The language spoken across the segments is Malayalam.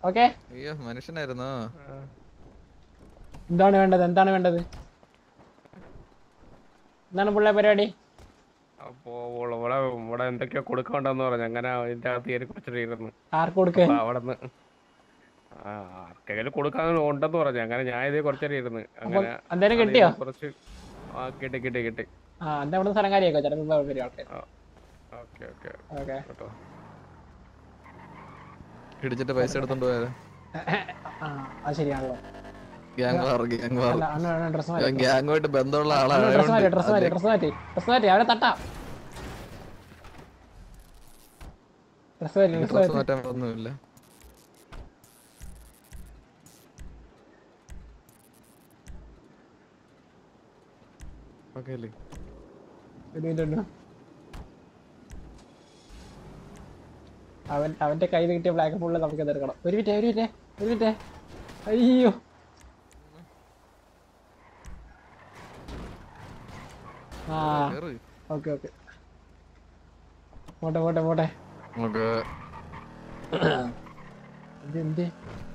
ഓക്കെ അയ്യോ മനുഷ്യനായിരുന്നോ എന്താണ് വേണ്ടത് എന്താണ് വേണ്ടത് എന്താണ് പിള്ളേ പരിപാടി അപ്പോ ഇവിടെ ഇവിടെ ഇവിടെ എന്തൊക്കെയോ കൊടുക്കണ്ടെന്ന് പറഞ്ഞു അങ്ങനെ അതിന്റെ അകത്ത് കയറി കുറച്ചിരുന്നു ആർക്ക് കൊടുക്ക് അപ്പൊ അവിടെ നിന്ന് ആ ആർക്കെങ്കിലും കൊടുക്കാൻ ഉണ്ടെന്ന് പറഞ്ഞു അങ്ങനെ ഞാൻ ഇതേ കുറച്ചേരം ഇരുന്ന് അങ്ങനെ എന്തേലും അത് കിട്ടിയോ കുറച്ച് ആ കിട്ടി കിട്ടി കിട്ടി ആ എന്താ ഇവിടെ സ്ഥലം കാര്യമാക്കോ ചിലപ്പോ വരും ആൾക്കാർ ഓക്കെ ഓക്കെ ഓക്കെ കേട്ടോ ഇടിച്ചിട്ട് പൈസ എടുത്തോണ്ട് പോയത് ആ അത് ശരിയാണല്ലോ ഗ്യാങ് വാർ ഗ്യാങ് വാർ അല്ല അന്ന് ഡ്രസ് മാറ്റി ഗ്യാങ്ങുമായിട്ട് ബന്ധമുള്ള ഡ്രസ് മാറ്റി ഡ്രസ് മാറ്റി ആളാണ് ഡ്രസ് മാറ്റി ഡ്രസ് മാറ്റി അവരെ തട്ടാം ഡ്രസ് മാറ്റി ഡ്രസ് ഡ്രസ് മാറ്റി മാറ്റാൻ ഒന്നുമില്ല ഓക്കെ അല്ലേ ഒരു minute ഉണ്ട്. അവൻ അവന്റെ കയ്യിൽ കിട്ടിയ ബ്ലാക്ക് ഫുള്ള് നമുക്ക് എതിർക്കണം ഒരു മിനിറ്റ് ഒരു മിനിറ്റ് ഒരു മിനിറ്റ് അയ്യോ ആ കേറ്. ഓക്കെ ഓക്കെ പോട്ടെ പോട്ടെ പോട്ടെ നമുക്ക് എന്ത് എന്ത്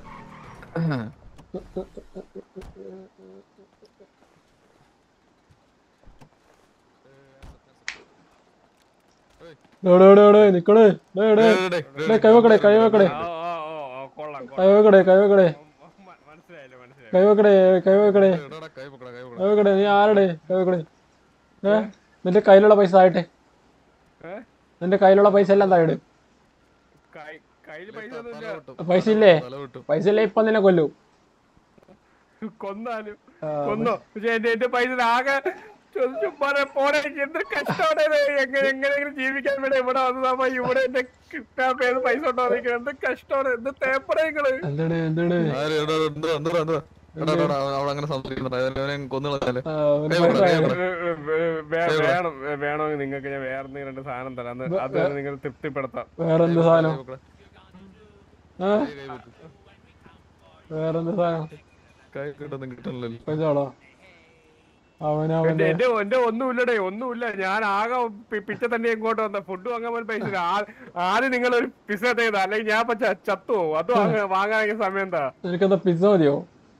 ഡോ, ഡോ, ഡോ, ഡോ, നിക്കണേ ഡേ, ഡേ. ഡേ, കൈ വെക്കടേ കൈ വെക്കടേ ആ, ആ, ആ, ആ, കൊള്ളാം കൈ വെക്കടേ കൈ വെക്കടേ മ- മനസ്സിലായില്ല മനസ്സിലായി കൈ വെക്കടേ കൈ വെക്കടേ എടാടാ, കൈ പൊക്കടാ, കൈ പൊക്കടാ. കൈ വെക്കടേ നീ ആരടേ കൈ വെക്കടേ ഏ നിന്റെ കയ്യിലുള്ള പൈസ താഴട്ടെ ഏ? നിന്റെ കയ്യിലുള്ള പൈസ എല്ലാം താഴെ കൈ- കയ്യില് പൈസ തല ഒന്നുമില്ല പൊട്ടും. പൈസ ഇല്ലേ തല പൊട്ടും. പൈസ ഇല്ലേ ഇപ്പൊ നിന്നെ കൊല്ലു കൊന്നാലും ആ, കൊന്നോ പക്ഷെ എന്റെ എന്റെ പൈസ ആകെ ചോദിച്ചു പോരെ പോരെ എന്ത് കഷ്ടമാണ് ഇത്. എങ്ങനെ എങ്ങനെയെങ്കിലും ജീവിക്കാൻ വേണ്ടി ഇവിടെ വന്നതാ ഇവിടെ എന്റെ കിട്ടാൻ ഏത് പൈസ ഉണ്ടോ നിൽക്കുന്നത് എന്ത് കഷ്ടമാണ് എന്ത് തേപ്പറ നിങ്ങള് എന്താണ് എന്താണ് ആര് എടാ, ഉണ്ട്, ഉണ്ട്, ഉണ്ട്, ഉണ്ട്. എടാ, എടാ, എടാ, അവൻ അങ്ങനെ സംസാരിക്കുന്നുണ്ട് അവനെ കൊന്നു കളഞ്ഞാല് ആ, ഒരു കൈ പൈസ വെക്കടാ, കൈ താഴെ. വെക്കടാ. വേ- വേ- വേ- വേണം വേ- വേണമെങ്കിൽ നിങ്ങൾക്ക് ഞാൻ വേറെ എന്തെങ്കിലും രണ്ട് സാധനം തരാം അന്ന് അത് നിങ്ങൾ തൃപ്തിപ്പെടുത്താം വേറെന്ത് സാധനം കൈ വെക്കടാ. ആ കൈ, കൈ വെക്ക്. വേറെന്ത് സാധനം കൈ കിട്ടുന്നു കിട്ടണല്ലോ പൈസയാണോ അവൻ എന്റെ അവന്റെ എന്റെ എന്റെ ഒന്നുമില്ലടേ ഒന്നുമില്ല ഞാൻ ആകെ പി- പിച്ച തന്നെ ഇങ്ങോട്ട് വന്ന ഫുഡ് വാങ്ങാൻ പോലും പൈസ ഇല്ല. ആ- ആദ്യം നിങ്ങൾ ഒരു പിസ ചെയ്ത അല്ലെങ്കിൽ ഞാൻ ഇപ്പൊ ച- ചത്തു പോകും അത് വാങ്ങാൻ സമയം എന്താ നിനക്കെന്താ പിസ്സ മതിയോ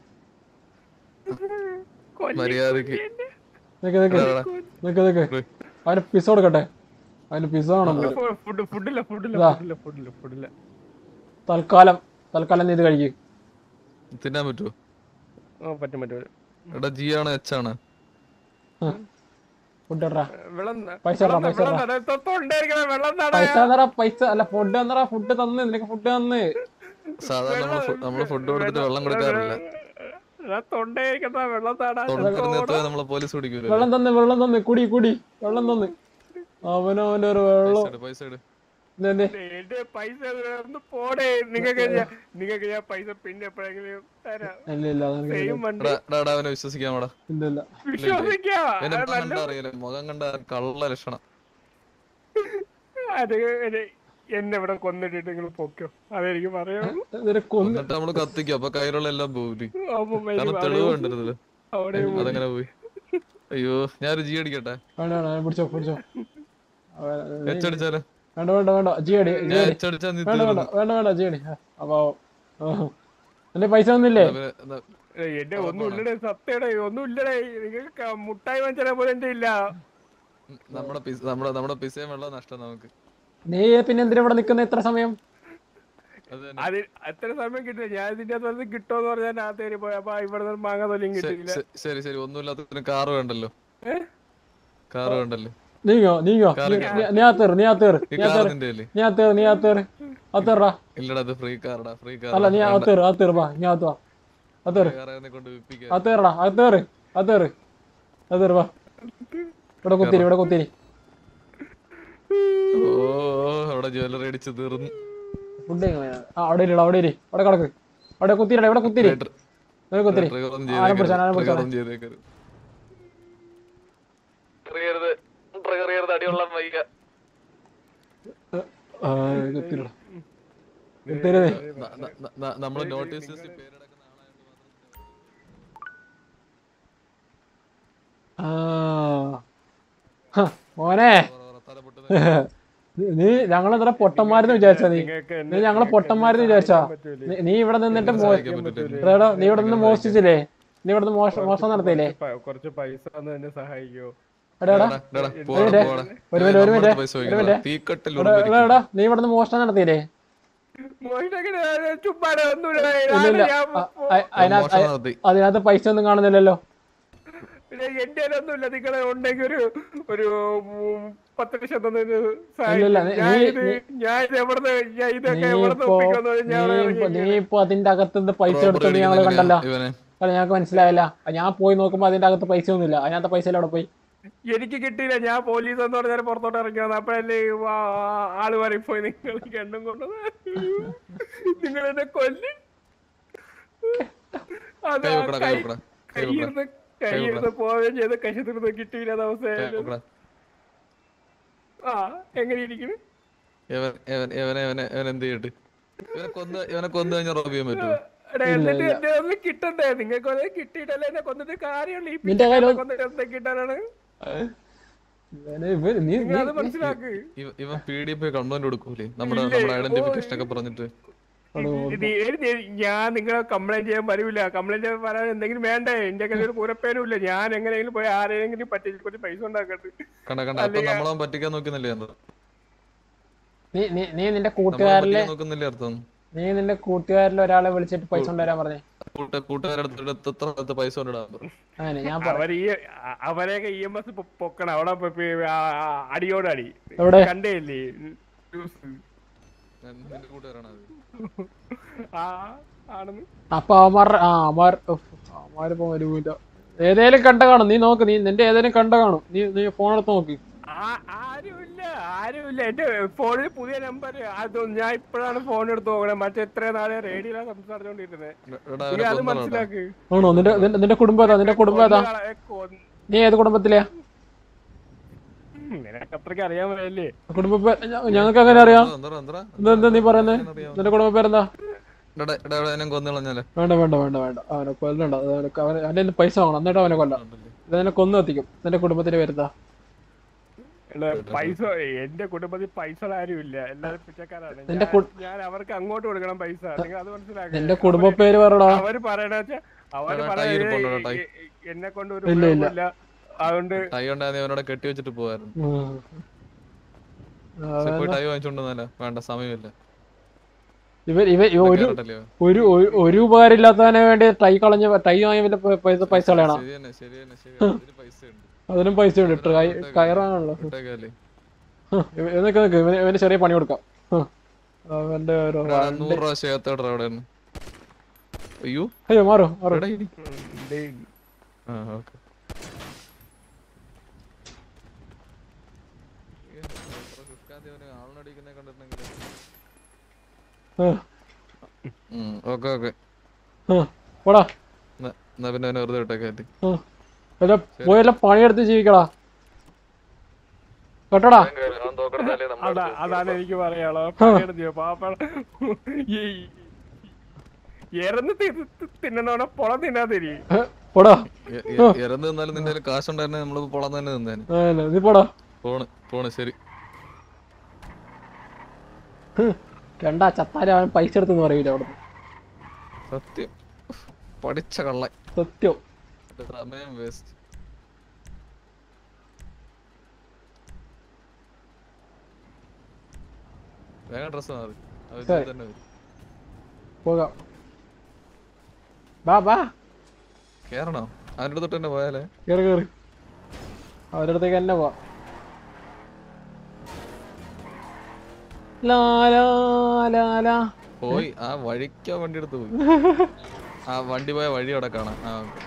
കൊല്ലി- മര്യാദക്ക് നിക്ക് നിക്ക് എടാ, നിക്ക് നിക്ക് അവന് പിസ്സ കൊടുക്കട്ടെ അവന് പിസ്സ വേണം പോലും. ഫു- ഫുഡ് ഫുഡില്ല ഫുഡില്ല ഇതാ. ഫുഡില്ല ഫുഡില്ല ഫുഡില്ല തൽക്കാലം തൽക്കാലം നീ ഇത് കഴിക്കും തിന്നാൻ പറ്റുമോ ആ പറ്റും പറ്റും പറ്റും. എടാ ജി ആണ് എച്ച് ആണ് ഫുഡ് ഇടറാ വെള്ളം പൈസ വെള്ളം തരാം, പൈസ വെള്ളം തരാം. തരാം. തൊ- തൊണ്ടയിരിക്കണ വെള്ളം തടാ. പൈസ തന്നറാ പൈസ അല്ല ഫുഡ് തന്നറാ ഫുഡ് തന്ന് നിനക്ക് ഫുഡ് തന്ന് സാധാരണ നമ്മള് ഫു- നമ്മള് ഫുഡ് കൊടുത്തിട്ട് വെള്ളം കൊടുക്കാറില്ല എടാ, തൊണ്ടയിരിക്കണ വെള്ളം താടാ തൊണ്ടിരുന്നത്ത് നമ്മളെ പോലീസ് പിടിക്കൂല വെള്ളം തന്ന് വെള്ളം തന്ന് കുടി കുടി വെള്ളം തന്ന് അവനവന്റെ ഒരു വെള്ളം പൈസ ഇട് ഇതെന്തേ? എന്റെ പൈസ ഒന്ന് പോടേ നിങ്ങൾക്ക് ഞാൻ- നിങ്ങൾക്ക് ഞാൻ പൈസ പിന്നെ എപ്പോഴെങ്കിലും തരാം ഇല്ല ഇല്ല അതെനിക്ക് സെയിം വണ്ടി എടാ, എടാ, എടാ, അവനെ വിശ്വസിക്കാമടാ ഇല്ല ഇല്ല വിശ്വസിക്കാം എന്നെ അത് നല്ല കണ്ടാ അറിയില്ല മുഖം കണ്ട കള്ള ലക്ഷണം അത് എന്നെ- എന്നെ ഇവിടെ കൊന്നിട്ടിട്ട് നിങ്ങൾ പൊക്കോ അതെനിക്ക് പറയാനുള്ളൂ നിനക്ക് ഒന്ന് എന്നിട്ട് നമ്മള് കത്തിക്കും അപ്പൊ കയ്യിലുള്ള എല്ലാം പോയി അപ്പൊ കാരണം തെളിവ് കണ്ടിരുന്നില്ല അവിടെ അതങ്ങനെ പോയി അയ്യോ ഞാനൊരു ജി അടിക്കട്ടെ വേണ്ട വേണ്ട പിടിച്ചോ പിടിച്ചോ അവൻ- നീ- എച്ച് അടിച്ചാലോ വേണ്ട വേണ്ട വേണ്ട ജി അടി ജി ഞാൻ അടി എച്ച് അടിച്ചാ നീ വേണ്ട വേണ്ട തീർന്നു. വേണ്ട വേണ്ട ജി അടി അപ്പൊ എന്റെ പൈസ ഒന്നില്ലേ അവന് എന്താ, ഏയ് എന്റെ ഒന്നും ഇല്ലടേ സത്യടേ ഒന്നും ഇല്ലടേ നിങ്ങൾക്ക് ക- മുട്ടായി വാങ്ങിച്ചാൽ പോലെ എന്റെ ഇല്ല നമ്മുടെ പിസ നമ്മുടെ നമ്മുടെ പിസയും വെള്ളം നഷ്ടം നമുക്ക് നീ പിന്നെ എന്തിനാ ഇവിടെ നിക്കുന്ന ഇത്ര സമയം അത് തന്നെ. അത് അത്ര സമയം കിട്ടില്ല ഞാൻ ഇതിന്റെ അകത്ത് കിട്ടുമെന്ന് പറഞ്ഞാൽ ഞാൻ തേടി പോയി അപ്പൊ ഇവിടെ നിന്ന് മാങ്ങ തൊലിയും ശ- കിട്ടിയില്ല ശ- ശരി ശരി ഒന്നുമില്ലാത്തതിന് കാറ് വേണ്ടല്ലോ ഏ? ആ കാറ് വേണ്ടല്ലോ നീങ്ങോ നീങ്ങോ കാറ് നീ- നീ- നീ അത്തേറ് നീ അത്തേറ് ഈ നീ കാർ അത്തേറ് നിന്റെ അല്ലേ നീ അത്തേറ് നീ അത്തേറ് അത്തേറാ ഇല്ലടാ അത് ഫ്രീ കാർഡാ ഫ്രീ അല്ല നീ കാർ അത്തേറ് അത്തേറ് വാ നീ അത്തുവാ അത്തേറ് കാറെ കൊണ്ട് വിപ്പിക്കാൻ അത്തേറടാ അത്തേറ് അത്തേറ് അത്തേറ് വാ ഇവിടെ കുത്തിരി ഇവിടെ കുത്തിരി ഓ അവിടെ ജ്വല്ലറി അടിച്ച് തീർന്നു ഫുഡ് ആ അവിടെ ഇല്ല അവിടെ ഇരി അവിടെ കിടക്ക് അവിടെ കുത്തിരിടാ ഇവിടെ കുത്തിരി ഇവിടെ കുത്തിരി ട്രിഗർ ഒന്നും ആരെ പിടിച്ചാ ആരെ ചെയ്തേക്കരുത് പിടിച്ചാ ട്രിഗർ ഒന്നും ചെയ്തേക്കരുത് ട്രിഗർ ട്രിഗർ ചെയ്യരുത് അടിയുള്ള വയ്യ ആ കുത്തിരിടാ കുത്തിരി ന- ന- ന- ന- നമ്മള് നോട്ടീസ് ലിസ്റ്റിൽ പേരെടുക്കുന്ന ആളായതുകൊണ്ട് ആ ഹ, മോനെ മാത്രം തല പൊട്ടുന്ന നീ ഞങ്ങളെത്ര പൊട്ടന്മാരെന്ന് വിചാരിച്ചാ നീ നിങ്ങൾക്ക് നീ എന്നെ- ഞങ്ങളെ നിങ്ങൾക്ക് പൊട്ടന്മാരെന്ന് എന്നെ വിചാരിച്ചാ സഹായിക്കാൻ പറ്റൂലേ? നീ- നീ ഇവിടെ നിന്നിട്ട് മോ- സഹായിക്കാൻ പറ്റില്ല. എടാ, നീ ഇവിടെ നിന്ന് മോഷ്ടിച്ചില്ലേ നീ ഇവിടെ നിന്ന് മോഷണം മോഷണം നടത്തിയില്ലേ കുറച്ച് പ- കുറച്ച് പൈസ തന്ന് എന്നെ സഹായിക്കോ എടാ എടാ എടാ, എടാ, ഒരു പോടാ, മിനിറ്റ്, പോടാ. ഒരു മിനിറ്റ്, ഒരു നമ്മുടെ മിനിറ്റ്, പൈസ ഒരു ചോദിക്കണ്ട. മിനിറ്റ്. തീക്കട്ടിൽ എടാ, എടാ, എടാ, നീ ഇവിടെ നിന്ന് മോഷണം നടത്തിയില്ലേ മോശം ചുമ്മാടെ ഒന്നുമില്ല ഇല്ല ഇല്ല ഞാൻ അ- അ- അതിനകത്ത് മോഷണം നടത്തി. അതിനകത്ത് പൈസ ഒന്നും കാണുന്നില്ലല്ലോ പിന്നെ എന്റെ ഒന്നുമില്ല നിങ്ങളെ ഉണ്ടെങ്കിൽ ഒരു ഒരു ഉം, പത്ത് ലക്ഷം തന്നതിന് ഇല്ലില്ല, സഹായിക്കും. നീ- ഞാൻ നീ- ഇത് നീ- ഞാൻ ഇത് എവിടുന്ന് ഞാൻ നീ ഇതൊക്കെ എവിടുന്ന് ഇപ്പോ ഒപ്പിക്കാന്ന് ഞാൻ നീ ഇവിടെ ഇപ്പൊ നീ ഇറങ്ങിയിരിക്കുകയാണ്. ഇപ്പൊ അതിന്റെ അകത്തുനിന്ന് പൈസ റോബറി എടുത്തോണ്ട് ഞങ്ങള് അടിക്കുന്ന കണ്ടല്ലോ ഇവനെ അല്ല ഞങ്ങൾക്ക് മനസ്സിലായില്ല അപ്പൊ ഞാൻ പോയി നോക്കുമ്പോ അതിന്റെ അകത്ത് പൈസ ഒന്നുമില്ല അതിനകത്ത് പൈസ അവിടെ പോയി എനിക്ക് കിട്ടിയില്ല ഞാൻ പോലീസ് എന്ന് പറഞ്ഞാൽ പുറത്തോട്ട് ഇറങ്ങിയത് അപ്പഴല്ലേ ഈ ആ- ആ- ആള് പറയും പോയി നിങ്ങൾ കണ്ണും കൊണ്ട് നിങ്ങൾ എന്നെ കൊല്ലി അത് കൈ ആ വെക്കടാ, കൈ കൈ- വെക്കടാ, കൈ വെക്കടാ. കയ്യിരുന്ന് കയ്യിരുന്ന് പോവുകയും ചെയ്ത് കശത്തിരുന്ന് കിട്ടിയില്ല കൈ അവസ്ഥയായാലും വെക്കടാ. ആ എങ്ങനെ ഇരിക്കുന്നു ഇവൻ ഇവൻ ഇവനെ ഇവനെ ഇവൻ എന്ത് ചെയ്തിട്ട് ഇവനെ കൊന്ന് ഇവനെ കൊന്നു കഴിഞ്ഞാൽ റോബ് ചെയ്യാൻ പറ്റുമോ എടാ, എന്നിട്ട് എന്റെ ഒന്ന് കിട്ടണ്ടേ നിങ്ങൾക്ക് ഒരേ കിട്ടിയിട്ടല്ലേ എന്നെ കൊന്നിട്ട് കാര്യമുള്ളൂ ഈ നിന്റെ കയ്യില് പിള്ളേരെ കൊന്നിട്ട് എന്ത് കിട്ടാനാണ് ഇവന് ഇവ- നീ നിങ്ങൾ അത് നീ- മനസ്സിലാക്ക് ഇവ- ഇവൻ പി ഡി പി കംപ്ലൈന്റ് കൊടുക്കൂലേ നമ്മുടെ ഇല്ലേ? നമ്മുടെ ഐഡന്റിഫിക്കേഷൻ ഒക്കെ പറഞ്ഞിട്ട് ഇത് ഇത് ഞാൻ നിങ്ങളെ കംപ്ലൈന്റ് ചെയ്യാൻ വരൂല കംപ്ലൈന്റ് ചെയ്യാൻ വരാൻ എന്തെങ്കിലും വേണ്ടേ എന്റെ കയ്യിൽ ഒരു പൂരപ്പേനും ഇല്ല ഞാൻ എങ്ങനെയെങ്കിലും പോയി ആരെങ്കിലും പറ്റി കുറച്ച് പൈസ ഉണ്ടാക്കട്ടെ കണ്ട കണ്ട അപ്പൊ നമ്മളവൻ പറ്റിക്കാൻ നോക്കുന്നില്ലേ അർത്ഥം നീ നീ നീ നിന്റെ നമ്മളെ കൂട്ടുകാരിലെ പറ്റിക്കാൻ നോക്കുന്നില്ലേ അർത്ഥം നീ നിന്റെ കൂട്ടുകാരിൽ ഒരാളെ വിളിച്ചിട്ട് പൈസ കൊണ്ടുവരാൻ പറഞ്ഞേ കൂട്ട കൂട്ടുകാരുടെ അടുത്ത് എത്ര അടുത്ത് പൈസ കൊണ്ടിടാൻ പറഞ്ഞു അങ്ങനെ ഞാൻ പറ അവർ ഈ അ- അവരെയൊക്കെ ഇ എം എസ് പൊക്കണം അവിടെ പോയി പി- ആ- ആ- അടിയോട് അടി എവിടെ കണ്ടേല്ലേ ന്യൂസ്. നിന്റെ കൂട്ടുകാരാണ് അത് ആ ആണെന്ന് അപ്പൊ അവന്മാർ ആ അവന്മാർ ഉഫ്, അവന്മാരിപ്പോ വരൂല ഏതേലും കണ്ട കാണും നീ നോക്ക് നീ നിന്റെ ഏതേലും കണ്ട കാണും നീ നീ ഫോൺ എടുത്ത് നോക്ക് ആ- ആരുമില്ല ആരുമില്ല എന്റെ ഫോണിൽ പുതിയ നമ്പർ അത് ഞാൻ ഇപ്പോഴാണ് ഫോൺ എടുത്ത് നോക്കണേ മറ്റേ എത്ര നാളെ റേഡിയോയിലാണ് സംസാരിച്ചോണ്ടിരുന്നത് എടാ നീ അവനെ അത് കൊന്നോടാ മനസ്സിലാക്ക് ആണോ നിന്റെ നിന്റെ- നിന്റെ കുടുംബം ഏതാ നിന്റെ കുടുംബം ഏതാ കൊന്നുകളെ- കൊന്ന്- നീ ഏത് കുടുംബത്തിലെയാ ഉം, നിനക്ക് അത്രയ്ക്ക് അറിയാൻ വരല്ലേ കുടുംബ ഞങ്ങൾക്ക് അങ്ങനെ അറിയാം എന്താ എന്താ എന്താ എന്താ നീ പറയുന്നേ നിന്റെ കുടുംബ പേരെന്താ എടാ എടാ എടാ, എന്നെ കൊന്നു കളഞ്ഞാലേ വേണ്ട വേണ്ട വേണ്ട വേണ്ട അവനെ കൊല്ലണ്ട അത് അവനക്ക് അവന് അവന്റെ കയ്യിന്ന് പൈസ വാങ്ങണം എന്നിട്ട് അവനെ കൊല്ലാം ഇത് അവനെ കൊന്നു എത്തിക്കും നിന്റെ കുടുംബത്തിന്റെ പേരെന്താ എടാ, പൈസ എന്റെ കുടുംബത്തിൽ പൈസ ആരുമില്ല എല്ലാരും പിച്ചക്കാരാണ് നിന്റെ ഞാൻ- കു- ഞാൻ അവർക്ക് അങ്ങോട്ട് കൊടുക്കണം പൈസ നിങ്ങൾ അത് മനസ്സിലാക്കുക നിന്റെ കുടുംബ പേര് പറയടാ അവര് പറയണ വെച്ചാ അവര് എടാ, പറയണ ടൈ ഇരിപ്പുണ്ടോ, ടൈ? എന്നെ കൊണ്ട് ഒരു ഇല്ല, ഇല്ല. ഉപയോഗമില്ല അതുകൊണ്ട് ടൈ ഉണ്ടായിരുന്നു അവനോട് കെട്ടി വെച്ചിട്ട് പോവായിരുന്നു ഉം. പക്ഷെ പോയി ടൈ വാങ്ങിച്ചോണ്ടെന്നല്ല വേണ്ട സമയമില്ല ഇവർ ഇവ ഇവ ഒരു കേറട്ടല്ലേ അവൻ. ഒരു ഒരു- ഒരു ഉപകാരം ഇല്ലാത്തതിനെ വേണ്ടി ടൈ കളഞ്ഞ ടൈ വാങ്ങിയ വല്ല പ- പൈസ പൈസ കളയണം ശരി തന്നെ ശരി തന്നെ ശരി അതിന് പൈസ ഉണ്ട് അതിനും പൈസ ഉണ്ട് ട്രൈ കയറാണല്ലോ ഇട്ടേക്കല്ലേ ഇവനൊക്കെ നിക്ക് ഇവന് ഇവന് ചെറിയ പണി കൊടുക്കാം ഹ്. അവന്റെ ഒരു എടാ, നൂറ് രൂപ ശേഖത്തോടെ അവിടെ നിന്ന് അയ്യോ അയ്യോ മാറോ മാറോ എടാ ഇനി ഉം, ദേ, ആ ഓക്കെ ആളിനടിക്കുന്നേ കണ്ടിട്ടുണ്ടെങ്കിൽ ഹ്. ഓക്കെ ഓക്കെ ഹ്. പോടാ എന്നാ പിന്നെ അവനെ വെറുതെ വിട്ടേക്കാറ്റി ഹ്. വല്ല പോയല്ല പണിയെടുത്ത് ജീവിക്കടാ കേട്ടോടാ അതാ അതാണ് എനിക്ക് പറയാളോ പണിയെടുത്തിയോ പാപ്പ ഈ എറന്ന് തിന്നണോടെ പൊള തിന്നാ തരി ഹ്. പോടാ ഇറന്ന് നിന്നാലും നിന്റെ കയ്യില് കാശുണ്ടായിരുന്നെ നമ്മള് പൊളം തന്നെ നിന്നേനെ അതന്നെ, നീ പോടാ പോണ് പോണ് ശരി ഹ്. കണ്ടാ ചത്താലും അവൻ പൈസ എടുത്തെന്ന് പറയൂല അവിടുന്ന് സത്യം പഠിച്ച കള്ളൻ സത്യം സമയം വേസ്റ്റ് വേഗം ഡ്രസ് മാറി അത് ശരി. തന്നെ വരും പോകാം ബാ ബാ കേറണോ അവൻ്റെ തൊട്ട് തന്നെ പോയാലേ കേറി കേറി അവരുടെ അടുത്തേക്ക് തന്നെ പോവാം ലാ ലാ ലാ ലാ പോയി ആ വഴിക്കാ വണ്ടി എടുത്ത് പോയി ആ വണ്ടി പോയ വഴി അവിടെ കാണാം ആ okay.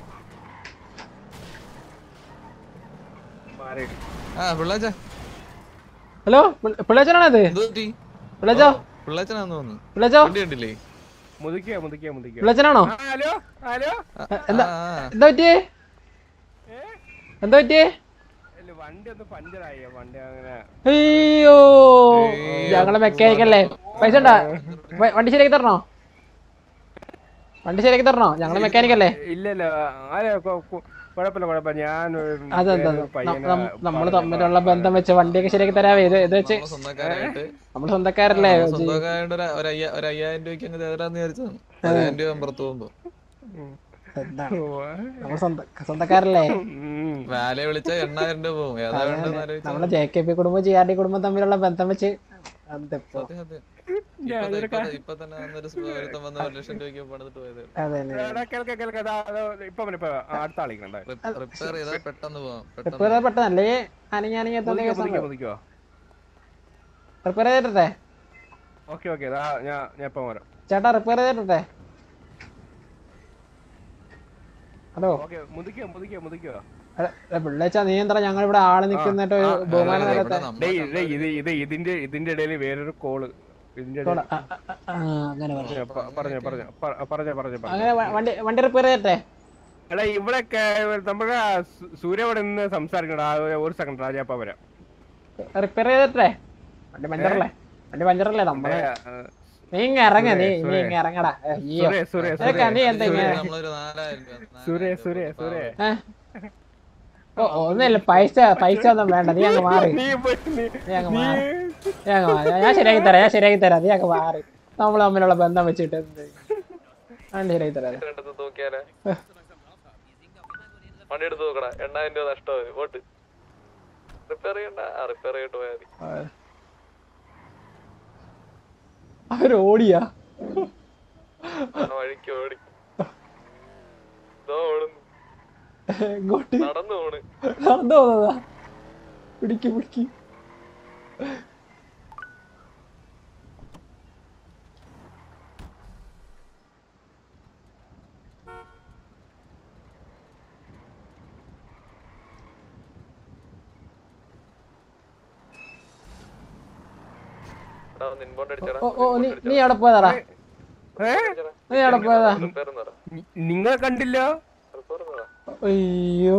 ആ പിള്ളാച്ച ഹലോ പിള്ളേച്ചനാണോ ഇത് എന്ത് പറ്റി പിള്ളേച്ചോ പിള്ളാച്ചനാന്ന് തോന്നുന്നു പിള്ളേച്ചോ വണ്ടി കണ്ടില്ലേ മുതിക്കുക മുതിക്കുക മുതിക്കുക പിള്ളേച്ചനാണോ ഹലോ ഹലോ ആ, എന്താ? ആ, ആ. എന്താ പറ്റിയേ എന്താ പറ്റിയേ ഇല്ല, വണ്ടി ഒന്ന് പഞ്ചറായി വണ്ടി അങ്ങനെ അയ്യോ ഞങ്ങളെ മെക്കാനിക് അല്ലേ പൈസ ഉണ്ടാ വ- വണ്ടി ശരിയാക്കി തരണോ വണ്ടി ശരിയാക്കി തരണോ ഞങ്ങളെ മെക്കാനിക് അല്ലേ ഇല്ല ഇല്ല ആരാ കൊ- കൊ- കുഴപ്പമില്ല കുഴപ്പമില്ല ഞാൻ ഒരു- അതെന്താ വേറൊരു പയ്യനെ നമ്മൾ പറഞ്ഞു. തമ്മിലുള്ള ബന്ധം വെച്ച് വണ്ടിയൊക്കെ ശരിയാക്കി തരാവേ ഇത് ഇത് വെച്ച് നമ്മള് സ്വന്തക്കാരായിട്ട് നമ്മൾ സ്വന്തക്കാരല്ലേ നമ്മള് സ്വന്തക്കാരായിട്ട് ഒരു ഒരു അയ്യ- ഒരു അയ്യായിരം രൂപയ്ക്ക് അങ്ങ് തരാന്ന് വിചാരിച്ചതാണ് പതിനായിരം രൂപ പുറത്ത് പോകുമ്പോ എന്താണ് ഓ, നമ്മൾ സ്വന്ത സ്വന്തക്കാരല്ലേ ഉം. വാലെ വിളിച്ചാ എണ്ണായിരം രൂപ പോകും ഏതാ വേണ്ടെന്ന് ആലോചിച്ചാ നമ്മളെ ജെ കെ പി കുടുംബം ജി ആർ ഡി കുടുംബം തമ്മിലുള്ള ബന്ധം വെച്ച് അതിപ്പോ സത്യം സത്യം ഇപ്പൊ ദേ- ഇപ്പൊ ദേ- ഇപ്പൊ തന്നെ അന്നൊരു സ് ഒരുത്തൻ വന്ന് ഒരു ലക്ഷം രൂപയ്ക്ക് പണിതിട്ട് പോയത് അതെ എടാ, കേൾക്ക കേൾക്ക ദാ, ദാ, ഇപ്പൊ വരും, ഇപ്പൊ വരും. ആ, അടുത്ത ആളിക്കണ്ടേ റിപ്പയർ ചെയ്താൽ പെട്ടെന്ന് പോവാം റിപ്പയർ പെട്ടെന്ന് പെട്ടെന്നല്ലേ അനങ്ങി അനങ്ങി എത്തുന്ന മുതിക്കോ കേസാണ് മുതിക്കോ മുതിക്കോ റിപ്പയർ ചെയ്തിട്ടെ ഓക്കെ ഓക്കെ ഞാൻ ഞാൻ ഇപ്പൊ വരാം ചേട്ടാ റിപ്പയർ ചെയ്തിട്ടെ ഹലോ ഓക്കെ മുതിക്കോ മുതിക്കോ മുതിക്കോ പിള്ളേച്ചാ നീ എന്താ ഞങ്ങൾ ഇവിടെ ആള് നിൽക്കുന്നിട്ട് ഒരു ബഹുമാനം ഇവിടെ നിലത്തെ നമ്മ- ഡേയ് ഡേയ് ഇത് ഇത് ഇതിന്റെ ഇതിന്റെ ഇടയിൽ വേറൊരു കോള് ഇതിന്റെ ഇടയിൽ അങ്ങനെ പറഞ്ഞു പറഞ്ഞോ പറഞ്ഞോ പറഞ്ഞോ പറഞ്ഞോ പറഞ്ഞോ പറഞ്ഞോ അങ്ങനെ വ- വണ്ടി വണ്ടി റിപ്പയർ ചെയ്തിട്ടെ എടാ ഇവിടെ നമ്മുടെ സൂര്യ ഇവിടെ നിന്ന് സംസാരിക്കണ ഒരു സെക്കൻഡ് രാജാപ്പ വരാം റിപ്പയർ ചെയ്തിട്ടെ വണ്ടി പഞ്ചറല്ലേ വണ്ടി പഞ്ചറല്ലേ നമ്മള് ഏ, നീ ഇങ്ങ ഇറങ്ങ നീ നീ സുരേ. ഇങ്ങ ഇറങ്ങടാ ഏ, അയ്യോ സൂര്യ സൂര്യ ഇതൊക്കെ നീ എന്താ ഇങ്ങനെ നമ്മളൊരു നാലായിരം രൂപ സൂര്യ സൂര്യ സൂര്യ ഏ? ഓ ഒന്നുമില്ല പൈസ പൈസ ഒന്നും വേണ്ട നീ അങ്ങ് മാറി നീ പോയി നീ നീ അങ്ങ് നീ മാറി നീ അങ്ങ് മാറി ഞാൻ ശരിയാക്കി തരാം ഞാൻ ശരിയാക്കി തരാം നീ അങ്ങ് മാറി നമ്മൾ തമ്മിലുള്ള ബന്ധം വെച്ചിട്ട് എന്ത്? ഞാൻ ശരിയാക്കി തരാം രണ്ടെടുത്ത് തൂക്കിയാലേ വണ്ടി എടുത്ത് നോക്കടാ എണ്ണായിരം രൂപ നഷ്ടമായി പോട്ട് റിപ്പയർ ചെയ്യണ്ട ആ റിപ്പയർ ചെയ്തിട്ട് പോയാൽ മതി അവര് ഓടിയാ ആ വഴിക്ക് ഓടി ഇതോ ഓടുന്നു ഇങ്ങോട്ട് നടന്നു പോണ് നടന്നു പോകുന്നതാ പിടിക്ക് പിടിക്ക് എടാ ഒന്ന് ഇൻബോണ്ട് അടിച്ചടാ ഓ ഓ നീ നീ എവിടെ പോയതാടാ ഏ? നീ എവിടെ പോയതാ റിപ്പയർ എന്നടാ നി- നിങ്ങളെ കണ്ടില്ല റിപ്പയർ എന്നടാ അയ്യോ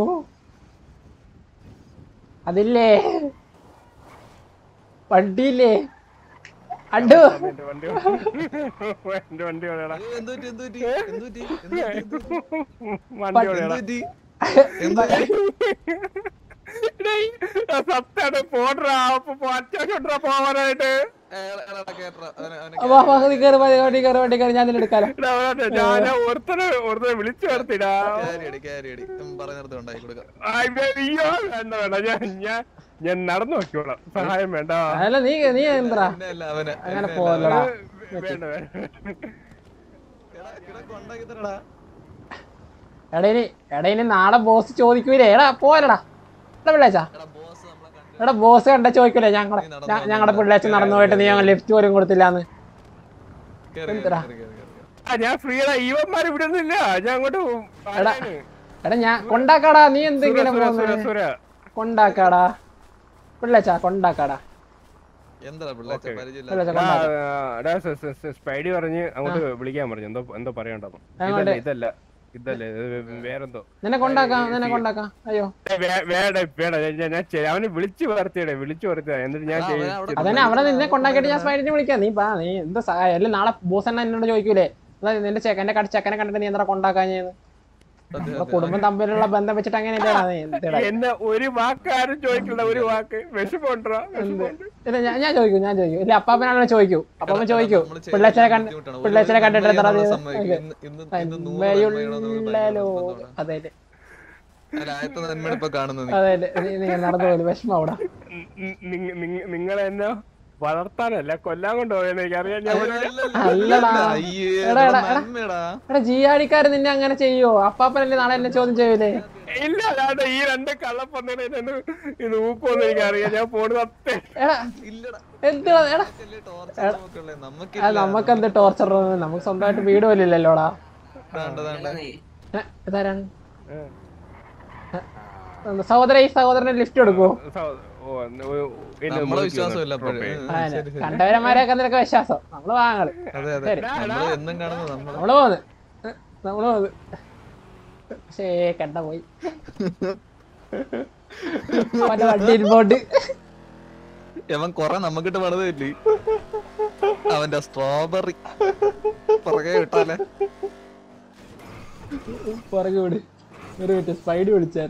അതില്ലേ വണ്ടിയില്ലേ അഡു എന്റെ വണ്ടി എന്റെ വണ്ടി ഓടേടാ എന്തുപറ്റി എന്തുപറ്റി എന്തുപറ്റി എന്തുപറ്റി വണ്ടി ഓടേടാ എന്തുപറ്റി എന്തുപറ്റി സത്യാണ് പോടാ അത്യാവശ്യം പോവാനായിട്ട് വാ വാ നീ കയറി വാ, വണ്ടി കയറി വണ്ടി കയറി ഞാൻ നിന്നെ എടുക്കാലോ എടാ, അവനെ ഞാൻ ഒരുത്തനെ ഒരുത്തനെ വിളിച്ചു വരുത്തിടാ ക്യാരിയടി ക്യാരിയടി പറഞ്ഞിടത്ത് ഉണ്ടാക്കി കൊടുക്കാം അയ്യോ വേണ്ട വേണ്ട ഞാൻ ഞാൻ ഞാൻ നടന്നു നോക്കിയോളാം സഹായം വേണ്ട അല്ല നീ നീ എന്താ എന്നെ അല്ല അവനെ അങ്ങനെ പോവല്ലടാ വേണ്ട വേണ്ട എടാ, ഇവിടെ കൊണ്ടാക്കി തരടാ എടാ ഇനി എടാ ഇനി നാളെ ബോസ് ചോദിക്കൂലേ എടാ പോരടാ എടാ പിള്ളേച്ചാ എടാ ബോസ് നമ്മളെ കണ്ടു എടാ ബോസ് കണ്ട ചോദിക്കൂലേ ഞങ്ങളെ ഞ- ഞങ്ങളുടെ പിള്ളേച്ച നടന്നു പോയിട്ട് നീ ഞങ്ങൾ ലിഫ്റ്റ് പോലും കൊടുത്തില്ലാന്ന് കേറി എന്തെടാ? കേറി കേറി കേറി ആ, ഞാൻ ഫ്രീ ആടാ ഈവന്മാർ വിടുന്നില്ല ഞാൻ അങ്ങോട്ട് പോകും. എടാ. ആരാണ്? എടാ ഞാൻ കൊണ്ടാക്കാടാ നീ സുര, എന്തെങ്കിലും സുര, സുര, പോകുന്നത് സുര. കൊണ്ടാക്കാടാ പിള്ളേച്ചാ കൊണ്ടാക്കാടാ എന്താ പിള്ളേച്ച ഓക്കേ. പരിചയമില്ല പിള്ളേച്ചാ ആ, കൊണ്ടാക്ക ആ, എടാ, സ് സ് സ് സ്പൈഡി പറഞ്ഞ് അങ്ങോട്ട് വിളിക്കാൻ പറഞ്ഞു എന്തോ എന്തോ പറയണ്ടെന്ന് അങ്ങോട്ട്. ഇതല്ല ഇതല്ല ഇതല്ല ഇത് വേറെന്തോ നിന്നെ കൊണ്ടാക്കാം നിന്നെ കൊണ്ടാക്കാം അയ്യോ ഏ, വേ- വേണ്ട വേണ്ട ഞാൻ- ഞാൻ- ഞാൻ ചെ- അവനെ വിളിച്ചു വരുത്തിയടേ വിളിച്ചു വരുത്തിയ എന്നിട്ട് ഞാൻ ആ, ചെയ്യ- അവനെ അവിടെ അതന്നെ അവിടെ നിന്നെ കൊണ്ടാക്കിയിട്ട് ഞാൻ സ്പൈഡിനെ വിളിക്കാം നീ പാ നീ എന്താ സഹായം അല്ലെ നാളെ ബോസ് തന്നെ എന്നോട് ചോദിക്കൂലേ അതാ നിന്റെ ചെക്കന്റെ കട ചെക്കനെ കണ്ടിട്ട് നീ എന്താ കൊണ്ടാക്കാഞ്ഞെന്ന് സത്യം, അപ്പൊ സത്യം. കുടുംബം തമ്മിലുള്ള ബന്ധം വെച്ചിട്ട് അങ്ങനെ ഇല്ലടാ നീ എന്തെടാ എന്നെ ഒരു വാക്ക് ആരും ചോദിക്കണ്ട ഒരു വാക്ക് വിഷമമുണ്ടോ വിഷമമുണ്ട് ഇല്ല ഞാൻ ഞാൻ ചോദിക്കും ഞാൻ ചോദിക്കും ഇല്ല അപ്പാപ്പനാണല്ലോ ചോദിക്കൂ അപ്പാപ്പൻ എടാ, ചോദിക്കൂ നമ്മള് ചെയ്യുന്നത് പിള്ളേച്ചനെ കണ്ട് ബുദ്ധിമുട്ടാണ്. ഒരു പിള്ളേച്ചനെ നന്മ കണ്ടിട്ട് എന്താ ചെയ്യാനുള്ള ഇത്? സമ്മതിക്കും. ഇത്. ഇന്ന് ഇന്ന് ഇന്ന് നൂറ് നന്മ ചെയ്യണമെന്ന് ഒരു ഭയങ്കര നന്മയുള്ളല്ലോ നിർബന്ധമാണ്. അതെ അല്ല, ആദ്യത്തെ നന്മയാണ് ഇപ്പൊ കാണുന്നത് നീ. അതെ നീ നടന്നു പോലും വിഷമം അവിടെ നിങ്ങൾ എന്നെ വളർത്താനല്ല കൊല്ലാൻ കൊണ്ടുപോയെന്ന് എനിക്കറിയാം ഞാൻ ഒരു- അല്ലടാ. അയ്യേ, എടാ, ഇത് എടാ, എടാ. നന്മയെടാ. എടാ ജിയാടിക്കാര് നിന്നെ അങ്ങനെ ചെയ്യോ അപ്പാപ്പനല്ലേ നാളെ എന്നെ ചോദ്യം ചെയ്യൂലേ ഇല്ല അല്ലാണ്ട് ഈ രണ്ട് കള്ളപ്പന്നിനെ ഇത് ഊക്കുമെന്ന് എനിക്കറിയാം ഞാൻ പോണത് അത്തേ എടാ ഇല്ലടാ. എന്തുവാ എടാ നമുക്കല്ലേ torture നമുക്കുള്ളേ. അത് നമുക്കില്ല. നമുക്ക് എന്ത് ടോർച്ചർ നമുക്ക് സ്വന്തമായിട്ട് വീട് പോലും ഇല്ലല്ലോടാ ദാണ്ട, ദാണ്ട. ഏ, ഇതാരാണ് എന്താ, സഹോദര ഈ സഹോദരനെ ലിഫ്റ്റ് കൊടുക്കൂ ഓ ഓ, ഇല്ല, നമ്മളെ മുറിക്ക് വിശ്വാസമില്ല വന്ന് drop അപ്പോഴേ. ചെയ്യും. ഉം, അതന്നെ. ശരി, ശരി. കണ്ടവരന്മാരെയൊക്കെ നിനക്ക് വിശ്വാസം നമ്മള് വാങ്ങള് അതെ അതെ ശരി. നമ്മള് എന്നും കാണുന്നത് നമ്മള് നമ്മള് പോന്ന് ഏ, നമ്മള് പോന്ന് പക്ഷേ കണ്ട പോയി മറ്റേ വണ്ടി ഇൻപോട്ട് അവൻ കൊറേ നമുക്കിട്ട് പണിതില്ലേ അവന്റെ സ്ട്രോബെറി പുറകെ വിട്ടാലേ പുറകെ വിട് ഒരു മിനിറ്റ് സ്പൈഡ് വിളിച്ചായിരുന്നു